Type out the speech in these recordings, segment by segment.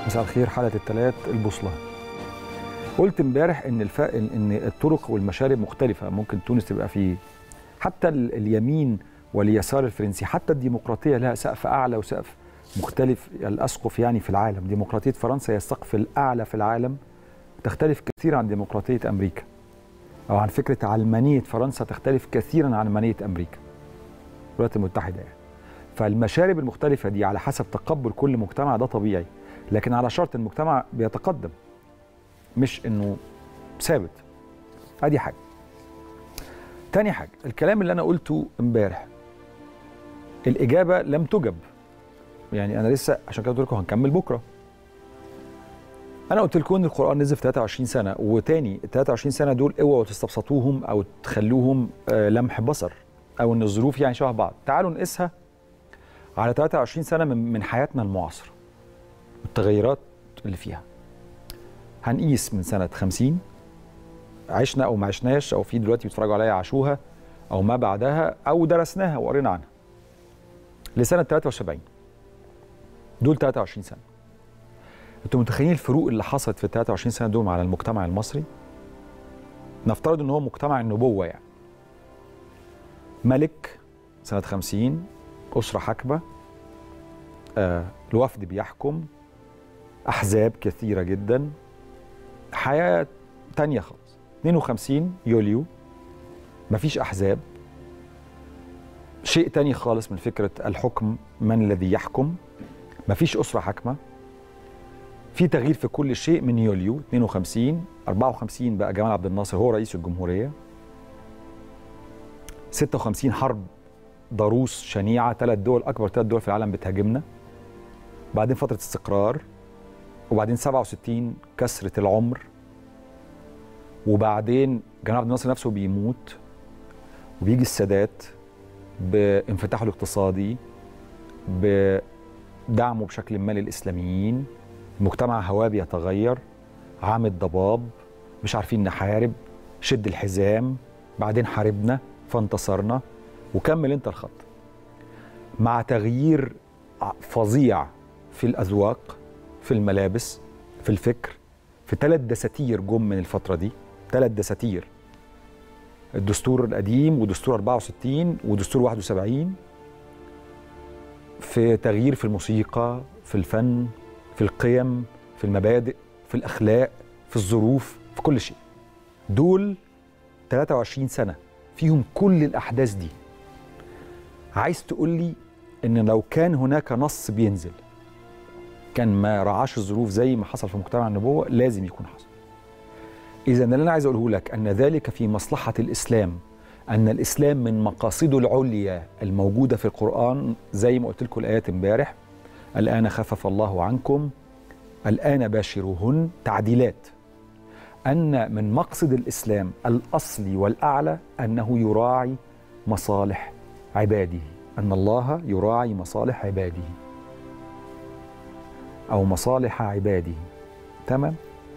مساء الخير حلقه الثلاث البوصله قلت امبارح ان الف... ان الطرق والمشارب مختلفه ممكن تونس تبقى في حتى ال... اليمين واليسار الفرنسي حتى الديمقراطيه لها سقف اعلى وسقف مختلف الاسقف يعني في العالم ديمقراطيه فرنسا هي السقف الاعلى في العالم تختلف كثيرا عن ديمقراطيه امريكا او عن فكره علمانيه فرنسا تختلف كثيرا عن علمانيه امريكا الولايات المتحده يعني فالمشارب المختلفه دي على حسب تقبل كل مجتمع ده طبيعي لكن على شرط المجتمع بيتقدم مش انه ثابت ادي حاجه تاني حاجه الكلام اللي انا قلته امبارح الاجابه لم تجب يعني انا لسه عشان كده قلت لكم هنكمل بكره انا قلت لكم ان القران نزل في 23 سنه وتاني ال 23 سنه دول اوعوا تستبسطوهم او تخلوهم آه لمح بصر او ان الظروف يعني شبه بعض تعالوا نقيسها على 23 سنه من من حياتنا المعاصره والتغيرات اللي فيها هنقيس من سنة 50 عشنا أو ما عشناش أو في دلوقتي بيتفرجوا عليا عاشوها أو ما بعدها أو درسناها وقرينا عنها لسنة 73 دول 23 سنة أنتوا متخيلين الفروق اللي حصلت في ال 23 سنة دول على المجتمع المصري؟ نفترض إن هو مجتمع النبوة يعني ملك سنة 50 أسرة حاكمة آه الوفد بيحكم احزاب كثيره جدا حياه تانية خالص 52 يوليو مفيش احزاب شيء تاني خالص من فكره الحكم من الذي يحكم مفيش اسره حاكمه في تغيير في كل شيء من يوليو 52 54 بقى جمال عبد الناصر هو رئيس الجمهوريه 56 حرب ضروس شنيعه ثلاث دول اكبر ثلاث دول في العالم بتهاجمنا بعدين فتره استقرار وبعدين 67 كسرة العمر وبعدين جمال عبد الناصر نفسه بيموت وبيجي السادات بانفتاحه الاقتصادي بدعمه بشكل ما للاسلاميين المجتمع هواه بيتغير عام الضباب مش عارفين نحارب شد الحزام بعدين حاربنا فانتصرنا وكمل انت الخط مع تغيير فظيع في الاذواق في الملابس في الفكر في ثلاث دساتير جم من الفترة دي ثلاث دساتير الدستور القديم ودستور 64 ودستور 71 في تغيير في الموسيقى في الفن في القيم في المبادئ في الأخلاق في الظروف في كل شيء دول 23 سنة فيهم كل الأحداث دي عايز تقول لي إن لو كان هناك نص بينزل كان ما رعاش الظروف زي ما حصل في مجتمع النبوة لازم يكون حصل إذا اللي أنا عايز أقوله لك أن ذلك في مصلحة الإسلام أن الإسلام من مقاصده العليا الموجودة في القرآن زي ما قلت لكم الآيات امبارح الآن خفف الله عنكم الآن باشروهن تعديلات أن من مقصد الإسلام الأصلي والأعلى أنه يراعي مصالح عباده أن الله يراعي مصالح عباده أو مصالح عباده تمام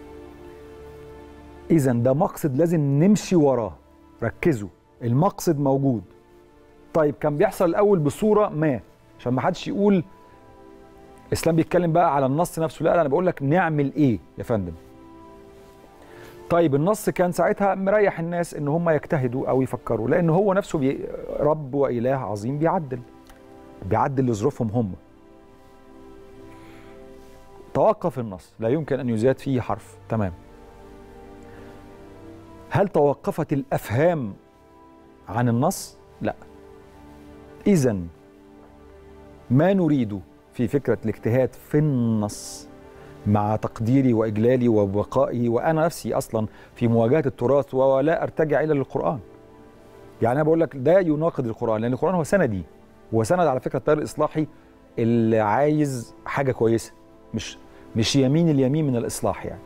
إذا ده مقصد لازم نمشي وراه ركزوا المقصد موجود طيب كان بيحصل الأول بصورة ما عشان ما حدش يقول الإسلام بيتكلم بقى على النص نفسه لا, لا أنا بقول لك نعمل إيه يا فندم طيب النص كان ساعتها مريح الناس ان هم يجتهدوا او يفكروا لان هو نفسه بي رب واله عظيم بيعدل بيعدل لظروفهم هم توقف النص لا يمكن ان يزاد فيه حرف تمام هل توقفت الافهام عن النص لا اذا ما نريد في فكره الاجتهاد في النص مع تقديري واجلالي وبقائي وانا نفسي اصلا في مواجهه التراث ولا ارتجع الا للقران يعني انا بقول لك ده يناقض القران لان القران هو سندي هو سند على فكره التيار الاصلاحي اللي عايز حاجه كويسه مش مش يمين اليمين من الاصلاح يعني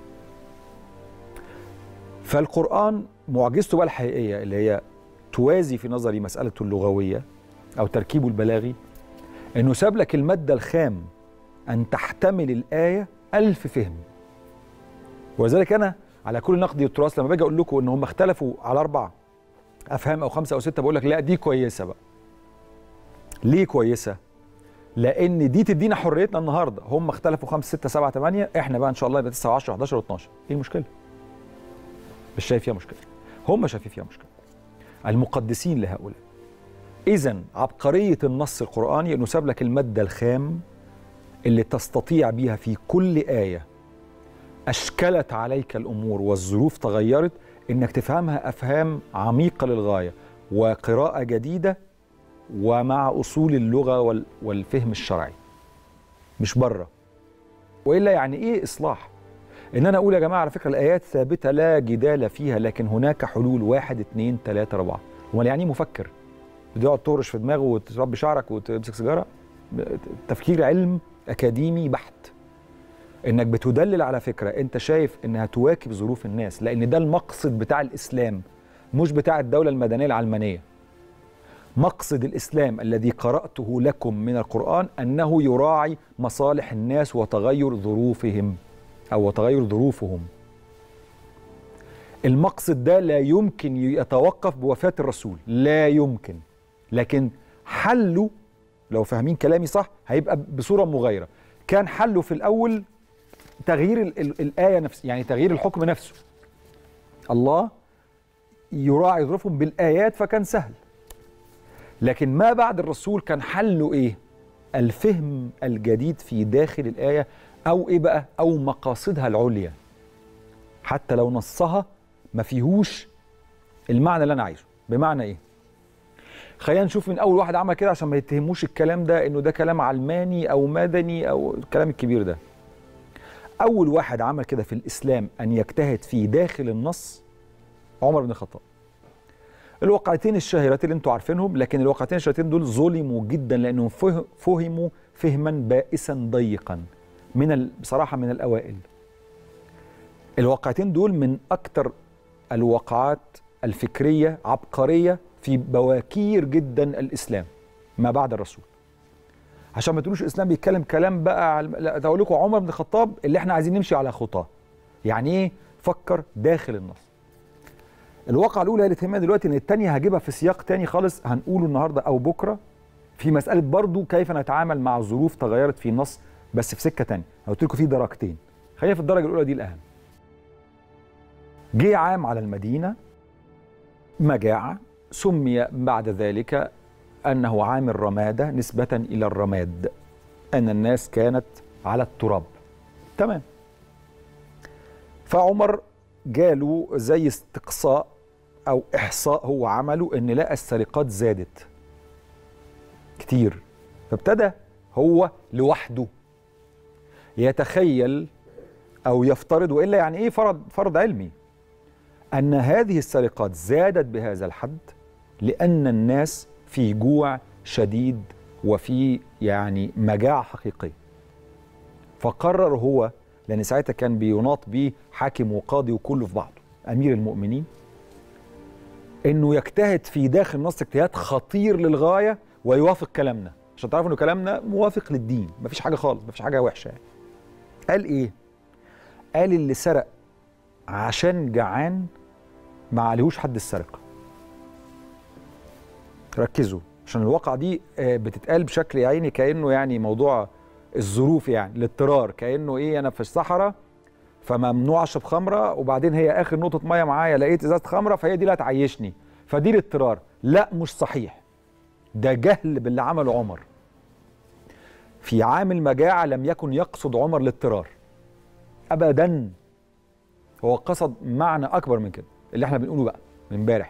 فالقران معجزته بقى الحقيقيه اللي هي توازي في نظري مساله اللغويه او تركيبه البلاغي انه ساب لك الماده الخام ان تحتمل الايه ألف فهم ولذلك أنا على كل نقد التراث لما باجي أقول لكم إن هم اختلفوا على أربع أفهام أو خمسة أو ستة بقول لك لا دي كويسة بقى ليه كويسة؟ لان دي تدينا حريتنا النهارده هم اختلفوا 5 6 7 8 احنا بقى ان شاء الله يبقى 9 10 11 و12 ايه المشكله مش شايف فيها مشكله هم شايفين فيها مشكله المقدسين لهؤلاء اذا عبقريه النص القراني انه ساب لك الماده الخام اللي تستطيع بيها في كل ايه اشكلت عليك الامور والظروف تغيرت انك تفهمها افهام عميقه للغايه وقراءه جديده ومع اصول اللغه وال- والفهم الشرعي مش بره والا يعني ايه اصلاح ان انا اقول يا جماعه على فكره الايات ثابته لا جدال فيها لكن هناك حلول واحد اثنين ثلاثه اربعه امال يعني إيه مفكر بتقعد تهرش في دماغه وتربي شعرك وتمسك سيجاره تفكير علم اكاديمي بحت انك بتدلل على فكره انت شايف انها تواكب ظروف الناس لان ده المقصد بتاع الاسلام مش بتاع الدوله المدنيه العلمانيه مقصد الاسلام الذي قراته لكم من القران انه يراعي مصالح الناس وتغير ظروفهم او تغير ظروفهم المقصد ده لا يمكن يتوقف بوفاه الرسول لا يمكن لكن حله لو فاهمين كلامي صح هيبقى بصوره مغايره كان حله في الاول تغيير ال ال الايه نفس يعني تغيير الحكم نفسه الله يراعي ظروفهم بالايات فكان سهل لكن ما بعد الرسول كان حله ايه الفهم الجديد في داخل الايه او ايه بقى او مقاصدها العليا حتى لو نصها ما فيهوش المعنى اللي انا عايزه بمعنى ايه خلينا نشوف من اول واحد عمل كده عشان ما يتهموش الكلام ده انه ده كلام علماني او مدني او الكلام الكبير ده اول واحد عمل كده في الاسلام ان يجتهد في داخل النص عمر بن الخطاب الواقعتين الشهيرتين اللي انتوا عارفينهم لكن الواقعتين الشهيرتين دول ظلموا جدا لانهم فه- فهموا فهما بائسا ضيقا من ال- بصراحه من الاوائل الواقعتين دول من اكتر الواقعات الفكريه عبقريه في بواكير جدا الاسلام ما بعد الرسول عشان ما تقولوش الاسلام بيتكلم كلام بقى على- لا ده اقول لكم عمر بن الخطاب اللي احنا عايزين نمشي على خطاه يعني ايه فكر داخل النص الواقعة الأولى اللي تهمنا دلوقتي إن التانية هجيبها في سياق تاني خالص هنقوله النهاردة أو بكرة في مسألة برضو كيف نتعامل مع ظروف تغيرت في النص بس في سكة تانية أنا قلت لكم في درجتين خلينا في الدرجة الأولى دي الأهم جه عام على المدينة مجاعة سمي بعد ذلك أنه عام الرمادة نسبة إلى الرماد أن الناس كانت على التراب تمام فعمر جاله زي استقصاء او احصاء هو عمله ان لقى السرقات زادت كتير فابتدى هو لوحده يتخيل او يفترض والا يعني ايه فرض فرض علمي ان هذه السرقات زادت بهذا الحد لان الناس في جوع شديد وفي يعني مجاعه حقيقيه فقرر هو لان ساعتها كان بيناط بيه حاكم وقاضي وكله في بعضه امير المؤمنين انه يجتهد في داخل نص اجتهاد خطير للغايه ويوافق كلامنا عشان تعرفوا انه كلامنا موافق للدين مفيش حاجه خالص مفيش حاجه وحشه يعني. قال ايه قال اللي سرق عشان جعان ما عليهوش حد السرقه ركزوا عشان الواقعة دي آه، بتتقال بشكل يا عيني كأنه يعني موضوع الظروف يعني الاضطرار كأنه ايه انا في الصحراء فممنوع اشرب خمره وبعدين هي اخر نقطه ميه معايا لقيت ازازه خمره فهي دي اللي هتعيشني فدي الاضطرار لا مش صحيح ده جهل باللي عمله عمر في عام المجاعه لم يكن يقصد عمر الاضطرار ابدا هو قصد معنى اكبر من كده اللي احنا بنقوله بقى من امبارح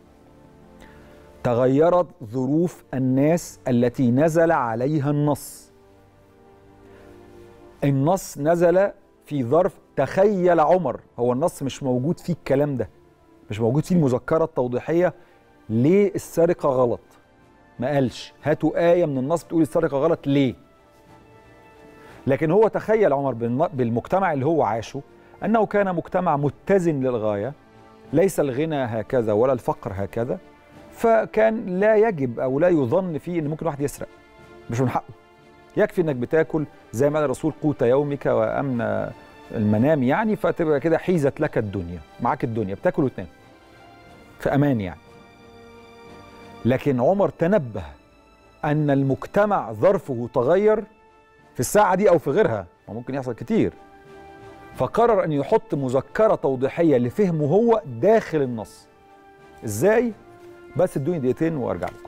تغيرت ظروف الناس التي نزل عليها النص النص نزل في ظرف تخيل عمر هو النص مش موجود فيه الكلام ده مش موجود فيه المذكرة التوضيحية ليه السرقة غلط ما قالش هاتوا آية من النص بتقول السرقة غلط ليه لكن هو تخيل عمر بالن- بالمجتمع اللي هو عاشه أنه كان مجتمع متزن للغاية ليس الغنى هكذا ولا الفقر هكذا فكان لا يجب أو لا يظن فيه أن ممكن واحد يسرق مش من حقه يكفي انك بتاكل زي ما قال الرسول قوت يومك وامن المنام يعني فتبقى كده حيزت لك الدنيا معاك الدنيا بتاكل وتنام في امان يعني لكن عمر تنبه ان المجتمع ظرفه تغير في الساعه دي او في غيرها وممكن يحصل كتير فقرر ان يحط مذكره توضيحيه لفهمه هو داخل النص ازاي بس ادوني دقيقتين وارجع لكم